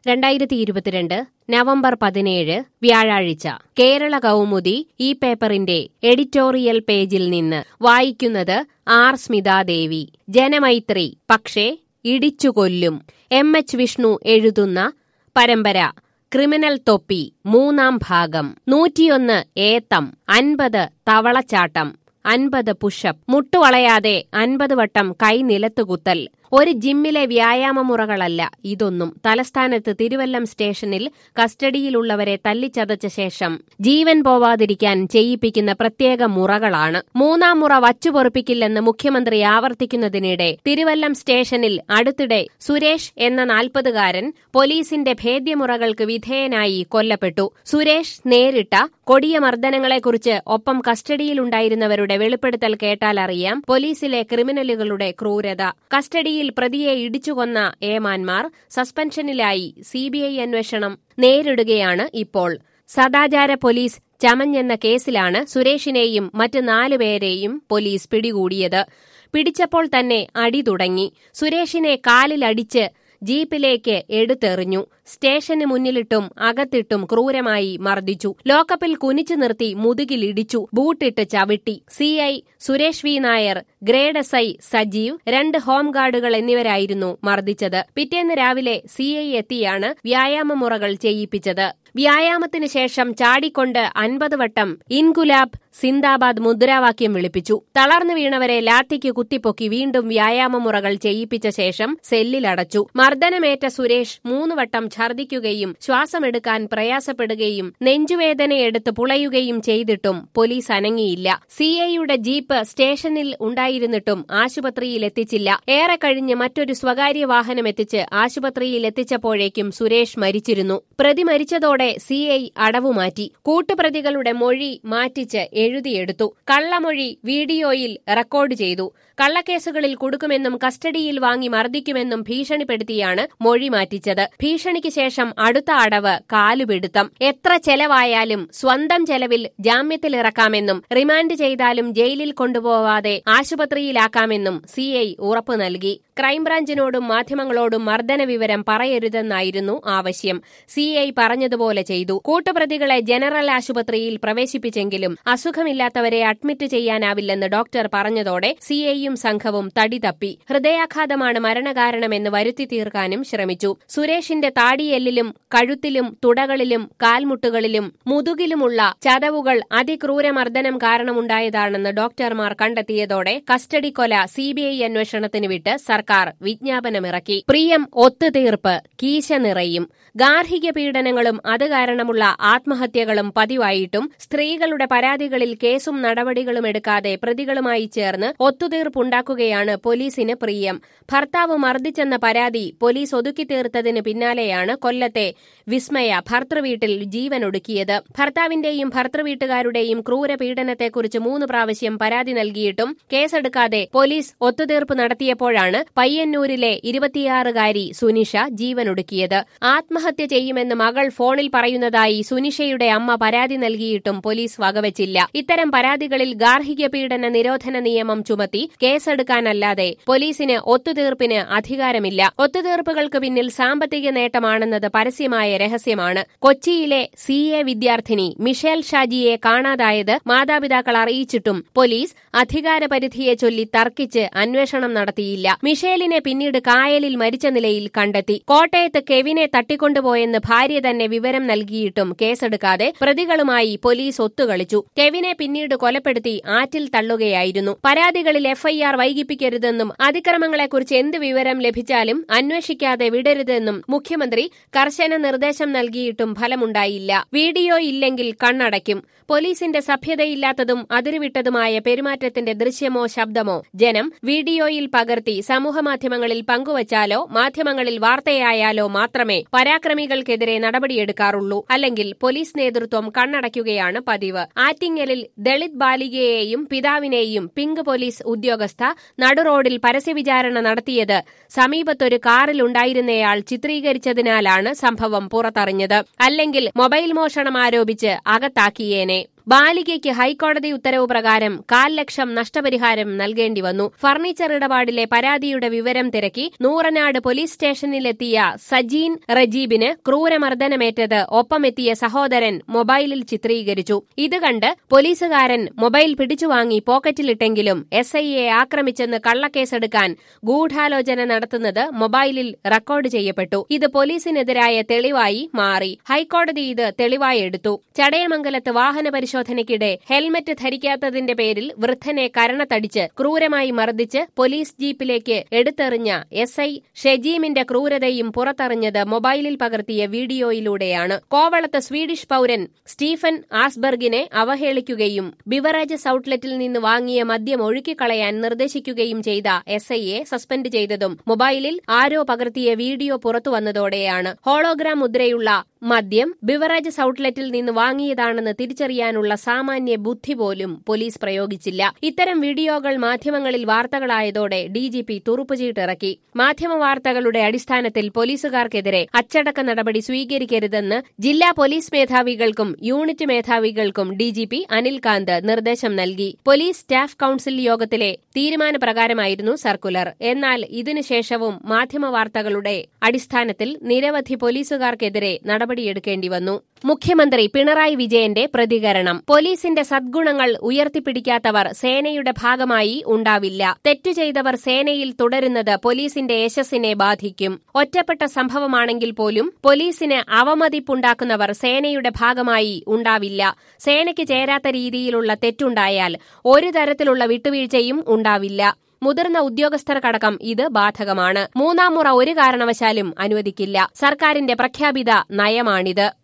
രണ്ടായിരത്തി ഇരുപത്തിരണ്ട് നവംബർ പതിനേഴ് വ്യാഴാഴ്ച കേരള കൗമുദി ഈ പേപ്പറിന്റെ എഡിറ്റോറിയൽ പേജിൽ നിന്ന് വായിക്കുന്നത് ആർ സ്മിതാദേവി ജനമൈത്രി പക്ഷേ ഇടിച്ചു കൊല്ലും എം എച്ച് വിഷ്ണു എഴുതുന്ന പരമ്പര ക്രിമിനൽ തൊപ്പി മൂന്നാം ഭാഗം നൂറ്റിയൊന്ന് ഏത്തം അൻപത് തവളച്ചാട്ടം അൻപത് പുഷപ്പ് മുട്ടുവളയാതെ അൻപത് വട്ടം കൈ നിലത്തുകുത്തൽ ഒരു ജിമ്മിലെ വ്യായാമമുറകളല്ല ഇതൊന്നും തലസ്ഥാനത്ത് തിരുവല്ലം സ്റ്റേഷനിൽ കസ്റ്റഡിയിലുള്ളവരെ തല്ലിച്ചതച്ച ശേഷം ജീവൻ പോവാതിരിക്കാൻ ചെയ്യിപ്പിക്കുന്ന പ്രത്യേക മുറകളാണ് മൂന്നാം മുറ വച്ചുപൊറുപ്പിക്കില്ലെന്ന് മുഖ്യമന്ത്രി ആവർത്തിക്കുന്നതിനിടെ തിരുവല്ലം സ്റ്റേഷനിൽ അടുത്തിടെ സുരേഷ് എന്ന നാൽപ്പതുകാരൻ പോലീസിന്റെ ഭേദ്യമുറകൾക്ക് വിധേയനായി കൊല്ലപ്പെട്ടു സുരേഷ് നേരിട്ട കൊടിയ മർദ്ദനങ്ങളെക്കുറിച്ച് ഒപ്പം കസ്റ്റഡിയിലുണ്ടായിരുന്നവരുടെ വെളിപ്പെടുത്തൽ കേട്ടാലറിയാം പോലീസിലെ ക്രിമിനലുകളുടെ ക്രൂരത കസ്റ്റഡിയിൽ പ്രതിയെ ഇടിച്ചുകൊന്ന ഏമാന്മാർ സസ്പെൻഷനിലായി സിബിഐ അന്വേഷണം നേരിടുകയാണ് ഇപ്പോൾ സദാചാര പോലീസ് ചമഞ്ഞെന്ന കേസിലാണ് സുരേഷിനെയും മറ്റ് നാലുപേരെയും പോലീസ് പിടികൂടിയത് പിടിച്ചപ്പോൾ തന്നെ അടി തുടങ്ങി സുരേഷിനെ കാലിലടിച്ച് ജീപ്പിലേക്ക് എടുത്തെറിഞ്ഞു സ്റ്റേഷന് മുന്നിലിട്ടും അകത്തിട്ടും ക്രൂരമായി മർദ്ദിച്ചു ലോക്കപ്പിൽ കുനിച്ചു നിർത്തി മുതുകിലിടിച്ചു ബൂട്ടിട്ട് ചവിട്ടി CI Suresh V Nair grade S I Sajeev രണ്ട് ഹോംഗാർഡുകൾ എന്നിവരായിരുന്നു മർദ്ദിച്ചത് പിറ്റേന്ന് രാവിലെ സിഐ എത്തിയാണ് വ്യായാമമുറകൾ ചെയ്യിപ്പിച്ചത് വ്യായാമത്തിന് ശേഷം ചാടിക്കൊണ്ട് അൻപത് വട്ടം ഇൻഗുലാബ് സിന്ദാബാദ് മുദ്രാവാക്യം വിളിപ്പിച്ചു തളർന്നു വീണവരെ ലാത്തിക്ക് കുത്തിപ്പൊക്കി വീണ്ടും വ്യായാമമുറകൾ ചെയ്യിപ്പിച്ച ശേഷം സെല്ലിലടച്ചു മർദ്ദനമേറ്റ സുരേഷ് മൂന്ന് വട്ടം ഛർദ്ദിക്കുകയും ശ്വാസമെടുക്കാൻ പ്രയാസപ്പെടുകയും നെഞ്ചുവേദനയെടുത്ത് പുളയുകയും ചെയ്തിട്ടും പോലീസ് അനങ്ങിയില്ല സിഐയുടെ ജീപ്പ് സ്റ്റേഷനിൽ ഉണ്ടായിരുന്നിട്ടും ആശുപത്രിയിൽ എത്തിച്ചില്ല ഏറെ കഴിഞ്ഞ് മറ്റൊരു സ്വകാര്യ വാഹനം എത്തിച്ച് ആശുപത്രിയിൽ എത്തിച്ചപ്പോഴേക്കും സുരേഷ് മരിച്ചിരുന്നു പ്രതി മരിച്ചതോടെ സിഐ അടവുമാറ്റി കൂട്ടുപ്രതികളുടെ മൊഴി മാറ്റിച്ച് എഴുതിയെടുത്തു കള്ളമൊഴി വീഡിയോയിൽ റെക്കോർഡ് ചെയ്തു കള്ളക്കേസുകളിൽ കൊടുക്കുമെന്നും കസ്റ്റഡിയിൽ വാങ്ങി മർദ്ദിക്കുമെന്നും ഭീഷണിപ്പെടുത്തിയാണ് മൊഴി മാറ്റിച്ചത് ഭീഷണിക്ക് ശേഷം അടുത്ത അടവ് കാലുപിടുത്തം എത്ര ചെലവായാലും സ്വന്തം ചെലവിൽ ജാമ്യത്തിലിറക്കാമെന്നും റിമാൻഡ് ചെയ്താലും ജയിലിൽ കൊണ്ടുപോവാതെ ആശുപത്രിയിലാക്കാമെന്നും സിഐ ഉറപ്പു നൽകി ക്രൈംബ്രാഞ്ചിനോടും മാധ്യമങ്ങളോടും മർദ്ദന വിവരം പറയരുതെന്നായിരുന്നു ആവശ്യം സിഐ പറഞ്ഞതുപോലെ ചെയ്തു കൂട്ടുപ്രതികളെ ജനറൽ ആശുപത്രിയിൽ പ്രവേശിപ്പിച്ചെങ്കിലും അസുഖമില്ലാത്തവരെ അഡ്മിറ്റ് ചെയ്യാനാവില്ലെന്ന് ഡോക്ടർ പറഞ്ഞതോടെ സിഐയും സംഘവും തടി തപ്പി ഹൃദയാഘാതമാണ് മരണകാരണമെന്ന് വരുത്തി തീർക്കാനും ശ്രമിച്ചു സുരേഷിന്റെ താടിയെല്ലിലും കഴുത്തിലും തുടകളിലും കാൽമുട്ടുകളിലും മുതുകിലുമുള്ള ചതവുകൾ അതിക്രൂരമർദ്ദനം കാരണമുണ്ടായതാണെന്ന് ഡോക്ടർമാർ കണ്ടെത്തിയതോടെ കസ്റ്റഡി കൊല സിബിഐ അന്വേഷണത്തിന് വിട്ട് സർക്കാർ വിജ്ഞാപനമിറക്കി പ്രിയം ഒത്തുതീർപ്പ് കീശ നിറയും ഗാർഹിക പീഡനങ്ങളും അത് കാരണമുള്ള ആത്മഹത്യകളും പതിവായിട്ടും സ്ത്രീകളുടെ പരാതികളിൽ കേസും നടപടികളും എടുക്കാതെ പ്രതികളുമായി ചേർന്ന് ഒത്തുതീർപ്പുണ്ടാക്കുകയാണ് പോലീസിന് പ്രിയം ഭർത്താവ് മർദ്ദിച്ചെന്ന പരാതി പോലീസ് ഒതുക്കി തീർത്തതിന് പിന്നാലെയാണ് കൊല്ലത്തെ വിസ്മയ ഭർത്തൃവീട്ടിൽ ജീവനൊടുക്കിയത് ഭർത്താവിന്റെയും ഭർത്തൃവീട്ടുകാരുടെയും ക്രൂര പീഡനത്തെക്കുറിച്ച് മൂന്ന് പ്രാവശ്യം പരാതി നൽകിയിട്ടും കേസെടുക്കാതെ പോലീസ് ഒത്തുതീർപ്പ് നടത്തിയപ്പോഴാണ് പയ്യന്നൂരിലെ ഇരുപത്തിയാറുകാരി സുനിഷ ജീവനൊടുക്കിയത് ആത്മഹത്യ ചെയ്യുമെന്ന് മകൾ ഫോണിൽ പറയുന്നതായി സുനിഷയുടെ അമ്മ പരാതി നൽകിയിട്ടും പോലീസ് വകവച്ചില്ല ഇത്തരം പരാതികളിൽ ഗാർഹിക പീഡന നിരോധന നിയമം ചുമത്തി കേസെടുക്കാനല്ലാതെ പോലീസിന് ഒത്തുതീർപ്പിന് അധികാരമില്ല ഒത്തുതീർപ്പുകൾക്ക് പിന്നിൽ സാമ്പത്തിക നേട്ടമാണെന്നത് പരസ്യമായ രഹസ്യമാണ് കൊച്ചിയിലെ സി എ വിദ്യാർത്ഥിനി മിഷേൽ ഷാജിയെ കാണാതായത് മാതാപിതാക്കൾ അറിയിച്ചിട്ടും പോലീസ് അധികാരപരിധിയെ ചൊല്ലി തർക്കിച്ച് അന്വേഷണം നടത്തിയില്ല മിഷേലിനെ പിന്നീട് കായലിൽ മരിച്ച നിലയിൽ കണ്ടെത്തി കോട്ടയത്ത് കെവിനെ തട്ടിക്കൊണ്ടുപോയെന്ന് ഭാര്യ തന്നെ വിവരം നൽകിയിട്ടും കേസെടുക്കാതെ പ്രതികളുമായി പോലീസ് ഒത്തുകളിച്ചു കെവിനെ പിന്നീട് കൊലപ്പെടുത്തി ആറ്റിൽ തള്ളുകയായിരുന്നു പരാതികളിൽ എഫ്ഐആർ വൈകിപ്പിക്കരുതെന്നും അതിക്രമങ്ങളെക്കുറിച്ച് എന്ത് വിവരം ലഭിച്ചാലും അന്വേഷിക്കാതെ വിടരുതെന്നും മുഖ്യമന്ത്രി കർശന നിർദ്ദേശം നൽകിയിട്ടും ഫലമുണ്ടായില്ല വീഡിയോ ഇല്ലെങ്കിൽ കണ്ണടയ്ക്കും പോലീസിന്റെ സഭ്യതയില്ലാത്തതും അതിരുവിട്ടതുമായ പെരുമാറ്റത്തിന്റെ ദൃശ്യമോ ശബ്ദമോ ജനം വീഡിയോയിൽ പകർത്തി സമൂഹമാധ്യമങ്ങളിൽ പങ്കുവച്ചാലോ മാധ്യമങ്ങളിൽ വാർത്തയായാലോ മാത്രമേ പരാക്രമികൾക്കെതിരെ നടപടിയെടുക്കാറുള്ളൂ അല്ലെങ്കിൽ പോലീസ് നേതൃത്വം കണ്ണടയ്ക്കുകയാണ് പതിവ് ആറ്റിങ്ങലിൽ ദളിത് ബാലികയെയും പിതാവിനെയും പിങ്ക് പോലീസ് ഉദ്യോഗസ്ഥ നടുറോഡിൽ പരസ്യവിചാരണ നടത്തിയത് സമീപത്തൊരു കാറിലുണ്ടായിരുന്നയാൾ ചിത്രീകരിച്ചതിനാലാണ് സംഭവം പുറത്തറിഞ്ഞത് അല്ലെങ്കിൽ മൊബൈൽ മോഷണം ആരോപിച്ച് അകത്താക്കിയേനെ ബാലികയ്ക്ക് ഹൈക്കോടതി ഉത്തരവ് പ്രകാരം കാൽ ലക്ഷം നഷ്ടപരിഹാരം നൽകേണ്ടി വന്നു ഫർണിച്ചർ ഇടപാടിലെ പരാതിയുടെ വിവരം തിരക്കി നൂറനാട് പോലീസ് സ്റ്റേഷനിലെത്തിയ സജീൻ റജീബിന് ക്രൂരമർദ്ദനമേറ്റത് ഒപ്പമെത്തിയ സഹോദരൻ മൊബൈലിൽ ചിത്രീകരിച്ചു ഇത് കണ്ട് പോലീസുകാരൻ മൊബൈൽ പിടിച്ചുവാങ്ങി പോക്കറ്റിലിട്ടെങ്കിലും എസ് ഐയെ ആക്രമിച്ചെന്ന് കള്ളക്കേസെടുക്കാൻ ഗൂഢാലോചന നടത്തുന്നത് മൊബൈലിൽ റെക്കോർഡ് ചെയ്യപ്പെട്ടു ഇത് പോലീസിനെതിരായ തെളിവായി മാറി ഹൈക്കോടതി ഇത് തെളിവായി എടുത്തു ചടയമംഗലത്ത് വാഹന പരിശോധനയ്ക്കിടെ ഹെൽമറ്റ് ധരിക്കാത്തതിന്റെ പേരിൽ വൃദ്ധനെ കരണത്തടിച്ച് ക്രൂരമായി മർദ്ദിച്ച് പോലീസ് ജീപ്പിലേക്ക് എടുത്തെറിഞ്ഞ എസ് ഐ ഷെജീമിന്റെ ക്രൂരതയും പുറത്തറിഞ്ഞത് മൊബൈലിൽ പകർത്തിയ വീഡിയോയിലൂടെയാണ് കോവളത്ത് സ്വീഡിഷ് പൌരൻ സ്റ്റീഫൻ ആസ്ബർഗിനെ അവഹേളിക്കുകയും ബിവറേജസ് ഔട്ട്ലെറ്റിൽ നിന്ന് വാങ്ങിയ മദ്യം ഒഴുക്കിക്കളയാൻ നിർദ്ദേശിക്കുകയും ചെയ്ത എസ് ഐയെ സസ്പെൻഡ് ചെയ്തതും മൊബൈലിൽ ആരോ പകർത്തിയ വീഡിയോ പുറത്തുവന്നതോടെയാണ് ഹോളോഗ്രാം മുദ്രയുള്ള മദ്യം ബിവറേജസ് ഔട്ട്ലെറ്റിൽ നിന്ന് വാങ്ങിയതാണെന്ന് തിരിച്ചറിയാനുള്ള സാമാന്യ ബുദ്ധി പോലും പോലീസ് പ്രയോഗിച്ചില്ല ഇത്തരം വീഡിയോകൾ മാധ്യമങ്ങളിൽ വാർത്തകളായതോടെ ഡിജിപി തുറുപ്പുചീട്ടിറക്കി മാധ്യമ വാർത്തകളുടെ അടിസ്ഥാനത്തിൽ പോലീസുകാർക്കെതിരെ അച്ചടക്ക നടപടി സ്വീകരിക്കരുതെന്ന് ജില്ലാ പോലീസ് മേധാവികൾക്കും യൂണിറ്റ് മേധാവികൾക്കും ഡിജിപി അനിൽകാന്ത് നിർദ്ദേശം നൽകി പോലീസ് സ്റ്റാഫ് കൌൺസിൽ യോഗത്തിലെ തീരുമാനപ്രകാരമായിരുന്നു സർക്കുലർ എന്നാൽ ഇതിനുശേഷവും മാധ്യമ വാർത്തകളുടെ അടിസ്ഥാനത്തിൽ നിരവധി പോലീസുകാർക്കെതിരെ നടപടിയെടുക്കേണ്ടി വന്നു മുഖ്യമന്ത്രി പിണറായി വിജയന്റെ പ്രതികരണം പോലീസിന്റെ സദ്ഗുണങ്ങൾ ഉയർത്തിപ്പിടിക്കാത്തവർ സേനയുടെ ഭാഗമായി ഉണ്ടാവില്ല തെറ്റു ചെയ്തവർ സേനയിൽ തുടരുന്നത് പോലീസിന്റെ യശസ്സിനെ ബാധിക്കും ഒറ്റപ്പെട്ട സംഭവമാണെങ്കിൽ പോലും പോലീസിന് അവമതിപ്പുണ്ടാക്കുന്നവർ സേനയുടെ ഭാഗമായി ഉണ്ടാവില്ല സേനയ്ക്ക് ചേരാത്ത രീതിയിലുള്ള തെറ്റുണ്ടായാൽ ഒരു തരത്തിലുള്ള വിട്ടുവീഴ്ചയും ഉണ്ടാവില്ല മുതിർന്ന ഉദ്യോഗസ്ഥർക്കടക്കം ഇത് ബാധകമാണ് മൂന്നാം മുറ ഒരു കാരണവശാലും അനുവദിക്കില്ല സർക്കാരിന്റെ പ്രഖ്യാപിത നയമാണിത്